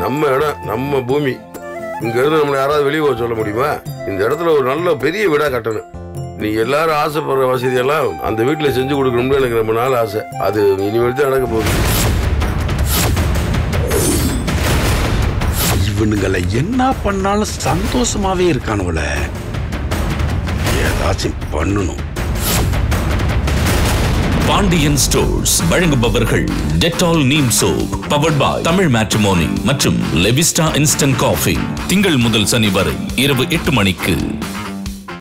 நம்ம இடம் நம்ம பூமி இங்க இருந்து நம்மளை யாராவது வெளியே போக சொல்ல முடியுமா இந்த இடத்துல ஒரு நல்ல பெரிய வீடா கட்டணும் நீ எல்லாரும் ஆசைப்படுற வசதியெல்லாம் அந்த வீட்டில் செஞ்சு கொடுக்கணும்னு எனக்கு ரொம்ப நாள் ஆசை அது இனிமேல் தான் நடக்க போகுது இவனுங்களை என்ன பண்ணாலும் சந்தோஷமாவே இருக்கானுவல ஏதாச்சும் பண்ணணும் பாண்டியன் ஸ்டோர்ஸ் வழங்குபவர்கள் Dettol neem soap powered by Tamil matrimony மற்றும் லெவிஸ்டா இன்ஸ்டன்ட் காஃபி திங்கள் முதல் சனி வரை இரவு எட்டு மணிக்கு